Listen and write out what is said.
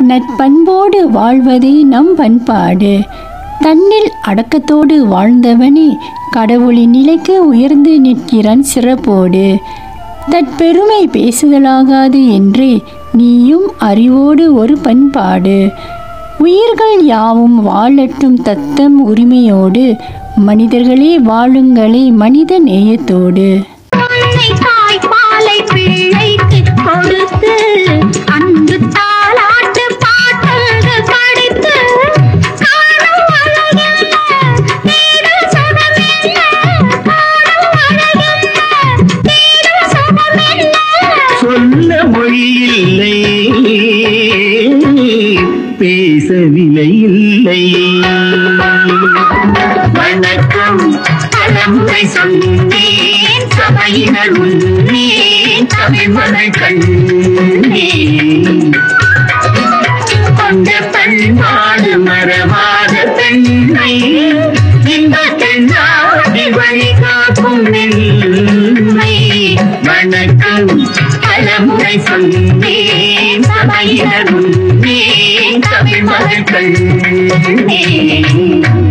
நற்பண்போடு வாழ்வதே நம் பண்பாடு தன்னில் அடக்கத்தோடு வாழ்ந்தவனே கடவுளின் நிலைக்கு உயர்ந்து நிற்கிறான் சிறப்போடு தற்பெருமை பேசுதலாகாது என்று நீயும் அறிவோடு ஒரு பண்பாடு உயிர்கள் யாவும் வாழட்டும் தத்தம் உரிமையோடு மனிதர்களே வாழுங்களே மனித நேயத்தோடு அன்னை தாய்ப்பாலை பிள்ளைக்கு கொடுத்து அன்பு தாலாட்டு பாட்டல்கள் படித்து காணும் அழகென்ன, தேடும் சுகமென்ன, காணும் அழகென்ன, தேடும் சுகமென்ன. சொல்ல மொழி இல்லை பேச விலை இல்லை வணக்கம் தலைமுறை சொன்னேன் சபையினர் உன்னேன் தமிழ்மகள் கண்ணேன் கொண்ட பண்பாடு மறவாத பெண்ணை இந்த தென்னாடி வழிகாக்கும் மென்மை வணக்கம் பலமுறை சொன்னேன் சபையினர் உன்னே தமிழ் மகள் கண்ணே